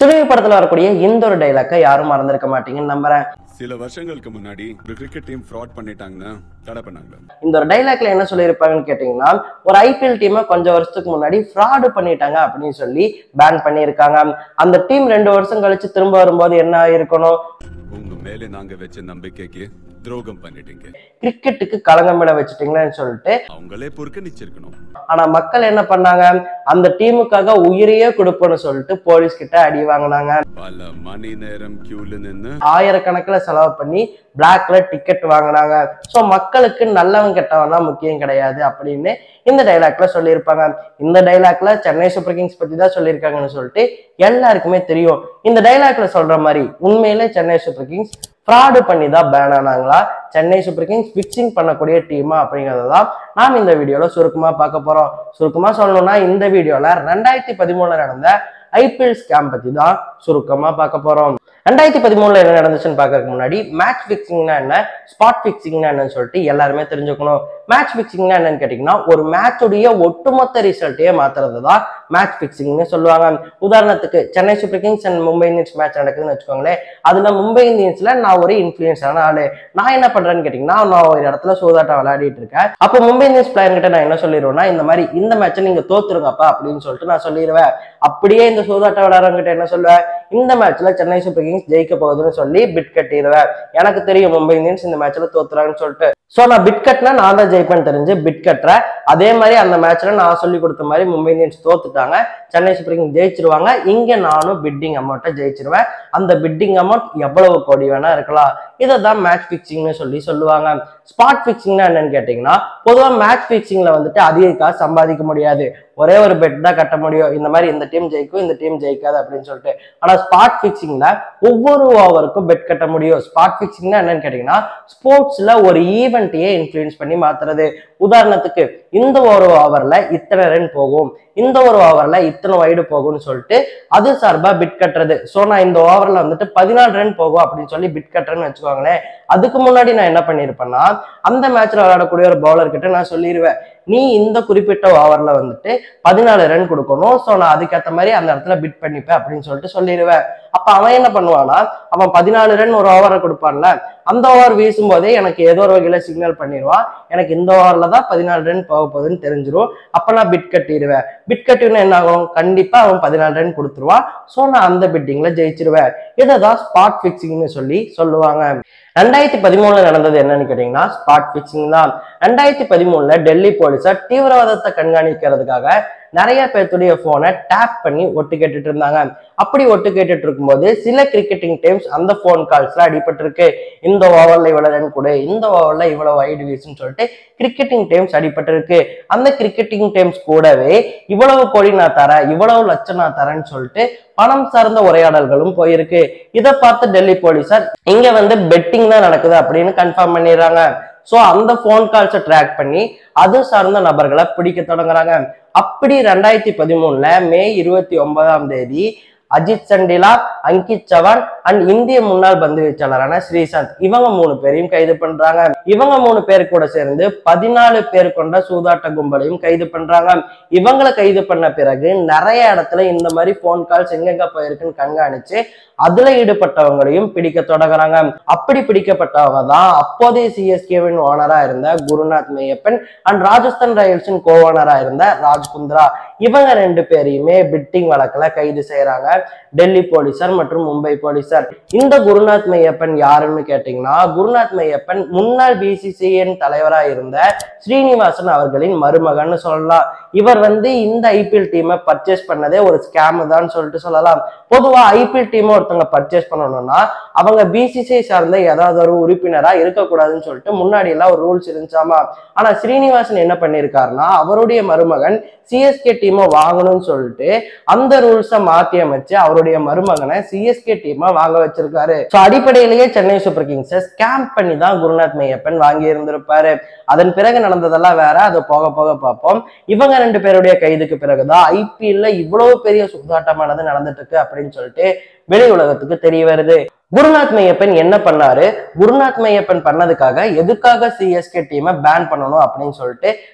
துணிவு படத்துல வரக்கூடிய இந்த ஒரு டைலாக்கை யாரும் மறந்திருக்க மாட்டீங்கன்னு நம்புறேன் சில வருஷங்களுக்கு முன்னாடி ஒரு கிரிக்கெட் டீம் ஃப்ராட் பண்ணிட்டாங்கன்னா தடை பண்ணாங்க இந்த ஒரு டைலாக்ல என்ன சொல்லியிருப்பாங்கன்னு கேட்டீங்கன்னா ஒரு ஐபிஎல் டீமை கொஞ்சம் வருஷத்துக்கு முன்னாடி ஃப்ராடு பண்ணிட்டாங்க அப்படின்னு சொல்லி பேன் பண்ணியிருக்காங்க அந்த டீம் ரெண்டு வருஷம் கழிச்சு திரும்ப வரும்போது என்ன ஆயிருக்கணும் உங்க மேல நாங்க வச்ச நம்பிக்கைக்கு துரோகம் பண்ணிட்டீங்க கிரிக்கெட்டுக்கு களங்கமிட வச்சுட்டீங்களேன்னு சொல்லிட்டு அவங்களே புறக்கணிச்சிருக்கணும் ஆனா மக்கள் என்ன பண்ணாங்க அந்த டீமுக்காக உயிரையே கொடுப்போம்னு சொல்லிட்டு போலீஸ் கிட்ட அடி வாங்கினாங்க பல மணி நேரம் கியூல நின்னு ஆயிரக்கணக்கில் செலவு பண்ணி பிளாக்ல டிக்கெட் வாங்கினாங்க ஸோ மக்களுக்கு நல்லவன் கெட்டவன்லாம் முக்கியம் கிடையாது அப்படின்னு இந்த டைலாக்ல சொல்லியிருப்பாங்க இந்த டைலாக்ல சென்னை சூப்பர் கிங்ஸ் பத்தி தான் சொல்லியிருக்காங்கன்னு சொல்லிட்டு எல்லாருக்குமே தெரியும் இந்த டைலாக்ல சொல்ற மாதிரி உண்மையிலே சென்னை சூப்பர் கிங்ஸ் ஃப்ராடு பண்ணி தான் பேன் ஆனாங்களா சென்னை சூப்பர் கிங்ஸ் ஃபிக்சிங் பண்ணக்கூடிய டீமா அப்படிங்கிறத தான் நாம் இந்த வீடியோல சுருக்கமா பார்க்க போறோம் சுருக்கமா சொல்லணும்னா இந்த வீடியோல ரெண்டாயிரத்தி பதிமூணுல நடந்த ஐபிஎல் ஸ்கேம் பத்தி தான் சுருக்கமா பார்க்க போறோம் ரெண்டாயிரத்தி பதிமூணுல என்ன நடந்துச்சுன்னு பார்க்கறதுக்கு முன்னாடி மேட்ச் ஃபிக்சிங்னா என்ன ஸ்பாட் ஃபிக்சிங்னா என்னன்னு சொல்லிட்டு எல்லாருமே தெரிஞ்சுக்கணும் மேட்ச் ஃபிக்சிங்னா என்னன்னு கேட்டிங்கன்னா ஒரு மேட்சுடைய ஒட்டுமொத்த ரிசல்ட்டையே மாத்துறது தான் மேட்ச் ஃபிக்சிங்னு சொல்லுவாங்க உதாரணத்துக்கு Chennai super kings and Mumbai Indians match நடக்குதுன்னு வச்சுக்கோங்களேன் அதுல மும்பை இந்தியன்ஸ்ல நான் ஒரு இன்ஃபுளுன்ஸான ஆளு நான் என்ன பண்றேன்னு கேட்டிங்கன்னா நான் ஒரு இடத்துல சூதாட்டம் விளையாடிட்டு இருக்கேன் அப்போ மும்பை இந்தியன்ஸ் பிளேயர் கிட்ட நான் என்ன சொல்லிடுவேன்னா இந்த மாதிரி இந்த மேட்சை நீங்க தோத்துருங்கப்பா அப்படின்னு சொல்லிட்டு நான் சொல்லிடுவேன் அப்படியே இந்த சூதாட்டம் விளையாடுறவங்க கிட்ட என்ன சொல்லுவேன் இந்த மேட்ச்ல சென்னை சூப்பர் கிங்ஸ் ஜெயிக்க போகுதுன்னு சொல்லி பிட் கட்டிடுவேன் எனக்கு தெரியும் மும்பை இந்தியன்ஸ் இந்த மேட்ச்ல தோத்துறாங்கன்னு சொல்லிட்டு சோ நான் பிட் கட்டினா நான் தான் ஜெயிப்பேன்னு தெரிஞ்சு பிட் கட்டுறேன் அதே மாதிரி அந்த மேட்ச்ல நான் சொல்லி கொடுத்த மாதிரி மும்பை இந்தியன்ஸ் தோத்துட்டாங்க சென்னை சூப்பர் கிங்ஸ் ஜெயிச்சிருவாங்க இங்க நானும் பிட்டிங் அமௌண்ட்டை ஜெயிச்சிருவேன் அந்த பிட்டிங் அமௌண்ட் எவ்வளவு கோடி வேணா இருக்கலாம் இதை தான் மேட்ச் ஃபிக்சிங்னு சொல்லி சொல்லுவாங்க ஸ்பாட் ஃபிக்சிங்னா என்னன்னு கேட்டிங்கன்னா பொதுவாக மேட்ச் ஃபிக்சிங்ல வந்துட்டு அதிக காசு சம்பாதிக்க முடியாது ஒரே ஒரு பெட் தான் கட்ட முடியும் இந்த மாதிரி இந்த டீம் ஜெயிக்கும் இந்த டீம் ஜெயிக்காது அப்படின்னு சொல்லிட்டு ஆனா ஸ்பாட் ஃபிக்சிங்ல ஒவ்வொரு ஓவருக்கும் பெட் கட்ட முடியும் ஸ்பாட் ஃபிக்சிங்னா என்னன்னு கேட்டிங்கன்னா ஸ்போர்ட்ஸ்ல ஒரு ஈவெண்ட்டையே இன்ஃப்ளூயன்ஸ் பண்ணி மாத்துறது உதாரணத்துக்கு இந்த ஒரு ஓவர்ல இத்தனை ரன் போகும் இந்த ஒரு ஓவர்ல இத்தனை வைடு போகும்னு சொல்லிட்டு அது சார்பா பிட் கட்டுறது ஸோ நான் இந்த ஓவர்ல வந்துட்டு பதினாலு ரன் போகும் அப்படின்னு சொல்லி பிட் கட்டுறேன்னு வச்சுக்கோங்களேன் அதுக்கு முன்னாடி நான் என்ன பண்ணியிருப்பேன்னா அந்த மேட்ச்ல விளையாடக்கூடிய ஒரு பவுலர் கிட்ட நான் சொல்லிடுவேன் நீ இந்த குறிப்பிட்ட ஓவர்ல வந்துட்டு பதினாலு ரன் கொடுக்கணும் ஸோ நான் அதுக்கேற்ற மாதிரி அந்த இடத்துல பிட் பண்ணிப்பேன் அப்படின்னு சொல்லிட்டு சொல்லிடுவேன் அப்ப அவன் என்ன பண்ணுவானா அவன் பதினாலு ரன் ஒரு ஓவரை கொடுப்பான்ல அந்த ஓவர் வீசும் போதே எனக்கு ஏதோ ஒரு வகையில சிக்னல் பண்ணிடுவான் எனக்கு இந்த ஓவர்ல தான் பதினாலு ரன் போக போகுதுன்னு தெரிஞ்சிரும் அப்ப நான் பிட் கட்டிடுவேன் பிட் கட்டினா என்ன ஆகும் கண்டிப்பா அவன் பதினாலு ரன் கொடுத்துருவான் ஸோ நான் அந்த பிட்டிங்ல ஜெயிச்சிருவேன் இதை தான் ஸ்பாட் ஃபிக்சிங்னு சொல்லி சொல்லுவாங்க ரெண்டாயிரத்தி பதிமூணுல நடந்தது என்னன்னு கேட்டீங்கன்னா ஸ்பாட் ஃபிக்சிங் தான் ரெண்டாயிரத்தி பதிமூணுல டெல்லி போலீஸார் தீவிரவாதத்தை கண்காணிக்கிறதுக்காக நிறைய பேர்த்துடைய போனை டேப் பண்ணி ஒட்டு கேட்டுட்டு இருந்தாங்க அப்படி ஒட்டு கேட்டுட்டு இருக்கும்போது சில கிரிக்கெட்டிங் டீம்ஸ் அந்த ஃபோன் கால்ஸ்ல அடிபட்டிருக்கு இந்த ஓவர்ல இவ்வளவு ரன் கொடு இந்த ஓவர்ல இவ்வளவு வைடு வீசுன்னு சொல்லிட்டு கிரிக்கெட்டிங் டீம்ஸ் அடிபட்டிருக்கு அந்த கிரிக்கெட்டிங் டீம்ஸ் கூடவே இவ்வளவு கோடி நான் தரேன் இவ்வளவு லட்சம் நான் தரேன்னு சொல்லிட்டு பணம் சார்ந்த உரையாடல்களும் போயிருக்கு இதை பார்த்து டெல்லி போலீசார் இங்க வந்து பெட்டிங் தான் நடக்குது அப்படின்னு கன்ஃபார்ம் பண்ணிடுறாங்க சோ அந்த ஃபோன் கால்ஸை ட்ராக் பண்ணி அது சார்ந்த நபர்களை பிடிக்க தொடங்குறாங்க அப்படி ரெண்டாயிரத்தி பதிமூணுல மே இருபத்தி ஒன்பதாம் தேதி அஜித் சண்டிலா அங்கித் சவான் அண்ட் இந்திய முன்னாள் பந்து வீச்சாளரான ஸ்ரீசாந்த் இவங்க மூணு பேரையும் கைது பண்றாங்க இவங்க மூணு பேர் கூட சேர்ந்து பதினாலு பேர் கொண்ட சூதாட்ட கும்பலையும் கைது பண்றாங்க இவங்களை கைது பண்ண பிறகு நிறைய இடத்துல இந்த மாதிரி போன் கால்ஸ் எங்கெங்க போயிருக்குன்னு கண்காணிச்சு அதுல ஈடுபட்டவங்களையும் பிடிக்க தொடங்குறாங்க அப்படி பிடிக்கப்பட்டவங்க தான் அப்போதைய சிஎஸ்கேவின் ஓனரா இருந்த குருநாத் மெய்யப்பன் அண்ட் ராஜஸ்தான் ராயல்ஸின் கோ ஓனரா இருந்த ராஜ் குந்த்ரா இவங்க ரெண்டு பேரையுமே பிட்டிங் வழக்குல கைது செய்யறாங்க டெல்லி போலீசார் மற்றும் மும்பை போலீசார் இந்த குருநாத் மெய்யப்பன் யாருன்னு கேட்டீங்கன்னா குருநாத் மெய்யப்பன் முன்னாள் பிசிசிஐன் தலைவரா இருந்த ஸ்ரீனிவாசன் அவர்களின் மருமகன்னு சொல்லலாம் இவர் வந்து இந்த ஐபிஎல் டீமை பர்ச்சேஸ் பண்ணதே ஒரு ஸ்கேம் தான் சொல்லிட்டு சொல்லலாம் பொதுவா ஐபிஎல் டீமை ஒருத்தவங்க பர்ச்சேஸ் பண்ணணும்னா அவங்க பிசிசிஐ சார்ந்த ஏதாவது ஒரு உறுப்பினரா இருக்கக்கூடாதுன்னு சொல்லிட்டு முன்னாடி எல்லாம் ஒரு ரூல்ஸ் இருந்துச்சாமா ஆனா ஸ்ரீனிவாசன் என்ன பண்ணியிருக்காருன்னா அவருடைய மருமகன் சிஎஸ்கே டீமை வாங்கணும்னு சொல்லிட்டு அந்த ரூல்ஸை மாத்தி அமைச்சு அவருடைய மருமகனை சிஎஸ்கே டீமை வாங்க வச்சிருக்காரு ஸோ அடிப்படையிலேயே சென்னை சூப்பர் கிங்ஸை ஸ்கேம் பண்ணி தான் குருநாத் மெய்யப்பன் வாங்கி இருந்திருப்பாரு அதன் பிறகு நடந்ததெல்லாம் வேற அது போக போக பார்ப்போம் இவங்க ரெண்டு பேருடைய கைதுக்கு பிறகுதான் ஐபிஎல்ல இவ்வளவு பெரிய சூதாட்டமானது நடந்துட்டு இருக்கு அப்படின்னு சொல்லிட்டு வெளி உலகத்துக்கு தெரிய வருது குருநாத் மையப்பன் என்ன பண்ணாரு குருநாத் மையப்பன் பண்ணதுக்காக எதுக்காக சிஎஸ்கே டீமை பேன் பண்ணணும் அப்படின்னு சொல்லிட்டு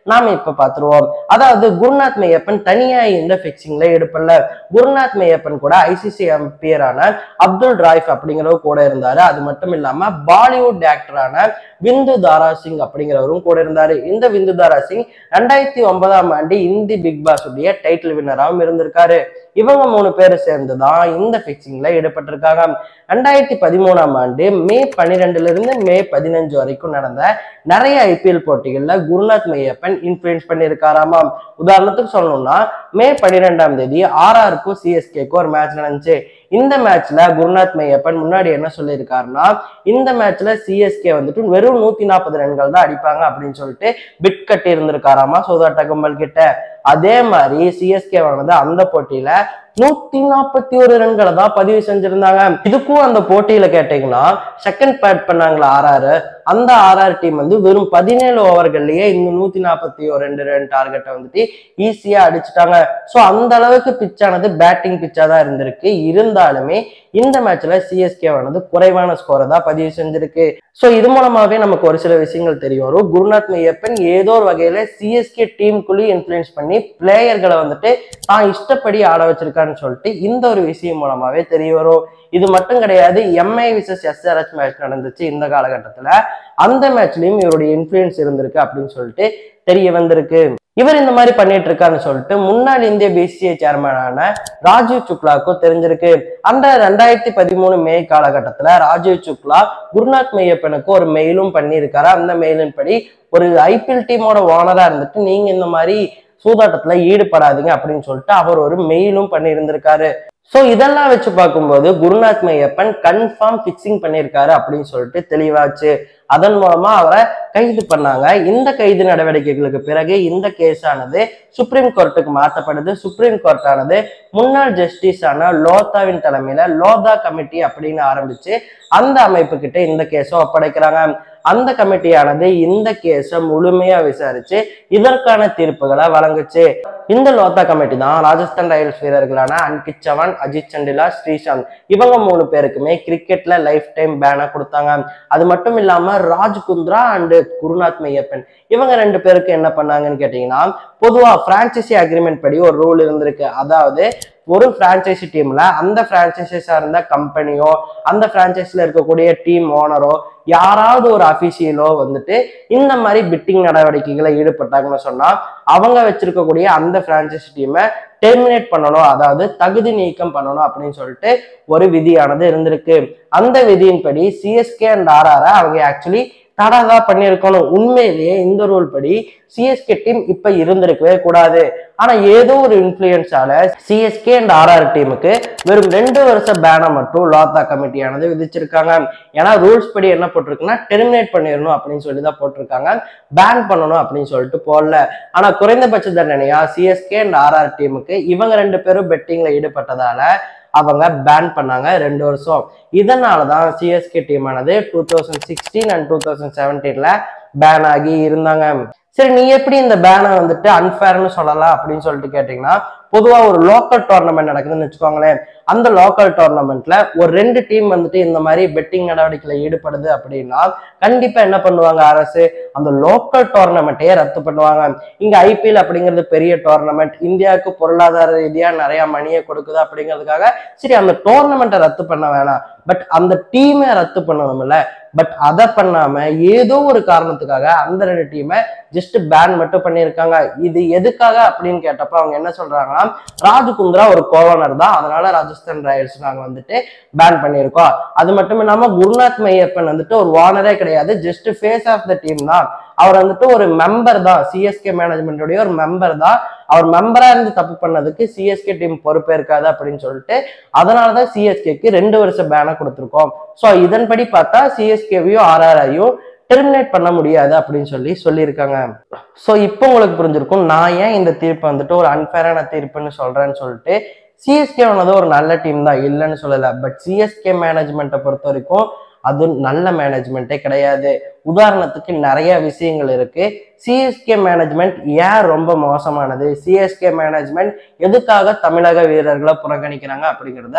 நாம இப்ப பாத்துருவோம் அதாவது குருநாத் மெய்யப்பன் தனியா இந்த பிக்சிங்ல எடுப்பல குருநாத் மெய்யப்பன் கூட ஐசிசி அம்பியரான அப்துல் ராய்ஃப் அப்படிங்கிறவர் கூட இருந்தாரு அது மட்டும் இல்லாம பாலிவுட் ஆக்டரான விந்து தாரா சிங் அப்படிங்கிறவரும் கூட இருந்தாரு இந்த விந்து தாரா சிங் ரெண்டாயிரத்தி ஒன்பதாம் ஆண்டு இந்தி பிக் பாஸ் உடைய டைட்டில் வின்னராகவும் இருந்திருக்காரு இவங்க மூணு பேர் சேர்ந்து தான் இந்த பிக்சிங்ல ஈடுபட்டிருக்காங்க ரெண்டாயிரத்தி பதிமூணாம் ஆண்டு மே பன்னிரெண்டுல இருந்து மே பதினஞ்சு வரைக்கும் நடந்த நிறைய ஐபிஎல் போட்டிகள்ல குருநாத் மையப்பன் இன்ஃபுளுன்ஸ் பண்ணியிருக்காராமாம் உதாரணத்துக்கு சொல்லணும்னா மே பன்னிரெண்டாம் தேதி ஆர்ஆருக்கும் சிஎஸ்கேக்கும் ஒரு மேட்ச் நடந்துச்சு இந்த மேட்ச்ல குருநாத் மையப்பன் முன்னாடி என்ன சொல்லியிருக்காருன்னா இந்த மேட்ச்ல சிஎஸ்கே வந்துட்டு வெறும் நூத்தி நாற்பது ரன்கள் தான் அடிப்பாங்க அப்படின்னு சொல்லிட்டு பிட் கட்டி இருந்திருக்காராமா சோதாட்ட கும்பல் கிட்ட அதே மாதிரி சிஎஸ்கே வானது அந்த போட்டியில நூத்தி நாற்பத்தி ஒரு ரன்களை தான் பதிவு செஞ்சிருந்தாங்க இதுக்கும் அந்த போட்டியில கேட்டீங்கன்னா செகண்ட் பேட் பண்ணாங்களா ஆர்ஆர் அந்த ஆர்ஆர் டீம் வந்து வெறும் பதினேழு ஓவர்கள்லயே இந்த நூத்தி நாற்பத்தி ஒரு ரெண்டு ரன் டார்கெட்டை வந்துட்டு ஈஸியா அடிச்சுட்டாங்க ஸோ அந்த அளவுக்கு பிச்சானது பேட்டிங் பிச்சா தான் இருந்திருக்கு இருந்தாலுமே இந்த மேட்ச்ல சிஎஸ்கே ஆனது குறைவான ஸ்கோரை தான் பதிவு செஞ்சிருக்கு ஸோ இது மூலமாவே நமக்கு ஒரு சில விஷயங்கள் தெரிய வரும் குருநாத் மெய்யப்பன் ஏதோ ஒரு வகையில சிஎஸ்கே டீமுக்குள்ளேயும் இன்ஃபுளுன்ஸ் பண்ணி பிளேயர்களை வந்துட்டு தான் இஷ்டப்படி ஆட வச்சிருக்கான்னு சொல்லிட்டு இந்த ஒரு விஷயம் மூலமாவே தெரிய வரும் இது மட்டும் கிடையாது எம்ஐ விசஸ் எஸ்ஆர்எச் மேட்ச் நடந்துச்சு இந்த காலகட்டத்துல அந்த மேட்ச்லயும் இவருடைய இன்ஃபுளுன்ஸ் இருந்திருக்கு அப்படின்னு சொல்லிட்டு தெரிய வந்திருக்கு இவர் இந்த மாதிரி பண்ணிட்டு இருக்காருன்னு சொல்லிட்டு முன்னாள் இந்திய பிசிஏ சேர்மனான ராஜீவ் சுக்லாவுக்கும் தெரிஞ்சிருக்கு அந்த ரெண்டாயிரத்தி பதிமூணு மே காலகட்டத்துல ராஜீவ் சுக்லா குருநாத் மெய்யப்பனுக்கு ஒரு மெயிலும் பண்ணியிருக்காரு அந்த மெயிலின் படி ஒரு ஐபிஎல் டீமோட ஓனரா இருந்துட்டு நீங்க இந்த மாதிரி சூதாட்டத்துல ஈடுபடாதீங்க அப்படின்னு சொல்லிட்டு அவர் ஒரு மெயிலும் பண்ணியிருந்திருக்காரு சோ இதெல்லாம் வச்சு பார்க்கும்போது குருநாத் மையப்பன் கன்ஃபார்ம் பிக்சிங் பண்ணியிருக்காரு அப்படின்னு சொல்லிட்டு தெளிவாச்சு அதன் மூலமா அவரை கைது பண்ணாங்க இந்த கைது நடவடிக்கைகளுக்கு பிறகு இந்த கேஸ் ஆனது சுப்ரீம் கோர்ட்டுக்கு மாற்றப்படுது சுப்ரீம் கோர்ட் ஆனது முன்னாள் ஜஸ்டிஸ் ஆன லோதாவின் தலைமையில லோதா கமிட்டி அப்படின்னு ஆரம்பிச்சு அந்த அமைப்பு கிட்ட இந்த கேஸை ஒப்படைக்கிறாங்க அந்த கமிட்டியானது இந்த கேஸை முழுமையா விசாரிச்சு இதற்கான தீர்ப்புகளை வழங்குச்சு இந்த லோத்தா கமிட்டி தான் ராஜஸ்தான் ராயல்ஸ் வீரர்களான அன்கித் சவான் அஜித் சண்டிலா ஸ்ரீசாந்த் இவங்க மூணு பேருக்குமே கிரிக்கெட்ல லைஃப் டைம் பேனை கொடுத்தாங்க அது மட்டும் இல்லாம ராஜ் குந்த்ரா அண்டு குருநாத் மையப்பன் இவங்க ரெண்டு பேருக்கு என்ன பண்ணாங்கன்னு கேட்டீங்கன்னா பொதுவா பிரான்ச்சைசி அக்ரிமெண்ட் படி ஒரு ரூல் இருந்திருக்கு அதாவது ஒரு பிரான்ச்சைசி டீம்ல அந்த பிரான்ச்சைசி சார்ந்த கம்பெனியோ அந்த பிரான்ச்சைசில இருக்கக்கூடிய டீம் ஓனரோ யாராவது ஒரு அபிஷியலோ வந்துட்டு இந்த மாதிரி பிட்டிங் நடவடிக்கைகளை ஈடுபட்டாங்கன்னு சொன்னா அவங்க வச்சிருக்கக்கூடிய அந்த பிரான்ச்சைசி டீமை டெர்மினேட் பண்ணணும் அதாவது தகுதி நீக்கம் பண்ணணும் அப்படின்னு சொல்லிட்டு ஒரு விதியானது இருந்திருக்கு அந்த விதியின்படி சிஎஸ்கே அண்ட் ஆர்ஆர் அவங்க ஆக்சுவலி தடாதா பண்ணியிருக்கணும் உண்மையிலேயே இந்த ரூல் படி சிஎஸ்கே டீம் இப்ப இருந்திருக்கவே கூடாது ஆனா ஏதோ ஒரு இன்ஃபுளுயன்ஸால சிஎஸ்கே அண்ட் ஆர்ஆர் டீமுக்கு வெறும் ரெண்டு வருஷ பேனை மட்டும் லாத்தா கமிட்டியானது விதிச்சிருக்காங்க ஏன்னா ரூல்ஸ் படி என்ன போட்டிருக்குன்னா டெர்மினேட் பண்ணிடணும் அப்படின்னு சொல்லி தான் போட்டிருக்காங்க பேன் பண்ணணும் அப்படின்னு சொல்லிட்டு போடல ஆனா குறைந்தபட்ச தண்டனையா சிஎஸ்கே அண்ட் ஆர்ஆர் டீமுக்கு இவங்க ரெண்டு பேரும் பெட்டிங்ல ஈடுபட்டதால அவங்க பேன் பண்ணாங்க ரெண்டு வருஷம் இதனால தான் சிஎஸ்கே டீம் ஆனது two thousand sixteen and two thousand செவன்டீன்ல பேன் ஆகி இருந்தாங்க சரி நீ எப்படி இந்த பேனை வந்துட்டு அன்ஃபேர்னு சொல்லலாம் அப்படின்னு சொல்லிட்டு கேட்டீங்கன்னா பொதுவா ஒரு லோக்கல் டோர்னமெண்ட் நடக்குதுன்னு வச்சுக்கோங்களேன் அந்த லோக்கல் டோர்னமெண்ட்ல ஒரு ரெண்டு டீம் வந்துட்டு இந்த மாதிரி பெட்டிங் நடவடிக்கையில ஈடுபடுது அப்படின்னா கண்டிப்பா என்ன பண்ணுவாங்க அரசு அந்த லோக்கல் டோர்னமெண்ட்டையே ரத்து பண்ணுவாங்க இங்க ஐபிஎல் அப்படிங்கிறது பெரிய டோர்னமெண்ட் இந்தியாவுக்கு பொருளாதார ரீதியா நிறைய மணியை கொடுக்குது அப்படிங்கிறதுக்காக சரி அந்த டோர்னமெண்ட்டை ரத்து பண்ண வேணாம் பட் அந்த டீமை ரத்து பண்ணணும்ல பட் அதை பண்ணாம ஏதோ ஒரு காரணத்துக்காக அந்த ரெண்டு டீமை ஜஸ்ட் பேன் மட்டும் பண்ணியிருக்காங்க இது எதுக்காக அப்படின்னு கேட்டப்ப அவங்க என்ன சொல்றாங்கன்னா ராஜகுந்திரா ஒரு கோவனர் தான் அதனால ராஜஸ்தான் ராயல்ஸ் நாங்க வந்துட்டு பேன் பண்ணியிருக்கோம் அது மட்டும் இல்லாம குருநாத் மையப்பன் வந்துட்டு ஒரு வானரே கிடையாது just face of the team தான் அவர் வந்துட்டு ஒரு மெம்பர் தான் சிஎஸ்கே மேனேஜ்மெண்டோடைய ஒரு மெம்பர் தான் அவர் மெம்பரா இருந்து தப்பு பண்ணதுக்கு சிஎஸ்கே டீம் பொறுப்பேற்காது அப்படின்னு சொல்லிட்டு அதனாலதான் சிஎஸ்கேக்கு ரெண்டு வருஷம் பேனை கொடுத்துருக்கோம் ஸோ இதன்படி பார்த்தா சிஎஸ்கேவையும் ஆர்ஆர்ஐயும் டெர்மினேட் பண்ண முடியாது அப்படின்னு சொல்லி சொல்லியிருக்காங்க ஸோ இப்போ உங்களுக்கு புரிஞ்சிருக்கும் நான் ஏன் இந்த தீர்ப்பு வந்துட்டு ஒரு அன்ஃபேரான தீர்ப்புன்னு சொல்றேன்னு சொல்லிட்டு சிஎஸ்கே ஆனது ஒரு நல்ல டீம் தான் இல்லைன்னு சொல்லலை பட் சிஎஸ்கே மேனேஜ்மெண்ட்டை பொறுத்த வரைக்கும் அது நல்ல மேனேஜ்மெண்ட்டே கிடையாது உதாரணத்துக்கு நிறைய விஷயங்கள் இருக்கு சிஎஸ்கே மேனேஜ்மெண்ட் ஏன் ரொம்ப மோசமானது சிஎஸ்கே மேனேஜ்மெண்ட் எதுக்காக தமிழக வீரர்களை புறக்கணிக்கிறாங்க அப்படிங்கிறத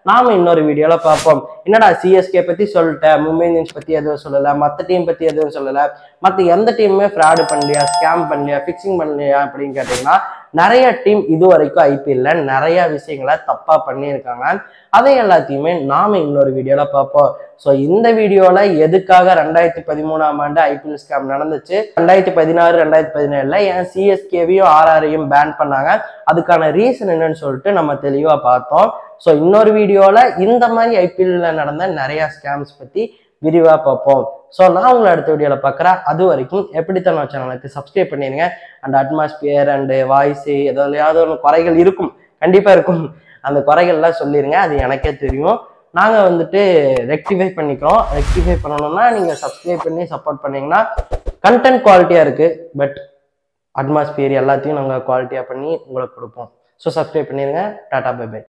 நாம இன்னொரு வீடியோல பார்ப்போம் என்னடா சிஎஸ்கே பத்தி சொல்லிட்டேன் மும்பை இந்தியன்ஸ் பத்தி எதுவும் சொல்லல மத்த டீம் பத்தி எதுவும் சொல்லல மத்த எந்த டீமுமே ஃப்ராடு பண்ணலையா ஸ்கேம் பண்ணலையா ஃபிக்ஸிங் பண்ணலையா அப்படின்னு கேட்டீங்கன்னா நிறைய டீம் இது வரைக்கும் ஐபிஎல்ல நிறைய விஷயங்களை தப்பா பண்ணியிருக்காங்க அதை எல்லாத்தையுமே நாம இன்னொரு வீடியோல பார்ப்போம் ஸோ இந்த வீடியோல எதுக்காக ரெண்டாயிரத்தி பதிமூணாம் ஆண்டு ஐபிஎல் ஸ்கேம் நடந்துச்சு ரெண்டாயிரத்தி பதினாறு ரெண்டாயிரத்தி பதினேழுல ஏன் சிஎஸ்கேவையும் ஆர்ஆரையும் பேன் பண்ணாங்க அதுக்கான ரீசன் என்னன்னு சொல்லிட்டு நம்ம தெளிவா பார்த்தோம் ஸோ இன்னொரு வீடியோல இந்த மாதிரி ஐபிஎல்ல நடந்த நிறைய ஸ்கேம்ஸ் பத்தி விரிவா பார்ப்போம் ஸோ நான் உங்களை அடுத்த வீடியோவில் பார்க்குறேன் அது வரைக்கும் எப்படித்தான் சேனலுக்கு சப்ஸ்கிரைப் பண்ணிடுங்க அண்ட் அட்மாஸ்பியர் அண்டு வாய்ஸு எதாவது ஒன்று குறைகள் இருக்கும் கண்டிப்பாக இருக்கும் அந்த குறைகள்லாம் சொல்லிடுங்க அது எனக்கே தெரியும் நாங்கள் வந்துட்டு ரெக்டிஃபை பண்ணிக்கிறோம் ரெக்டிஃபை பண்ணணும்னா நீங்கள் சப்ஸ்கிரைப் பண்ணி சப்போர்ட் பண்ணீங்கன்னா கண்டென்ட் குவாலிட்டியாக இருக்குது பட் அட்மாஸ்பியர் எல்லாத்தையும் நாங்கள் குவாலிட்டியாக பண்ணி உங்களுக்கு கொடுப்போம் ஸோ சப்ஸ்கிரைப் பண்ணிடுங்க டாடா பை பை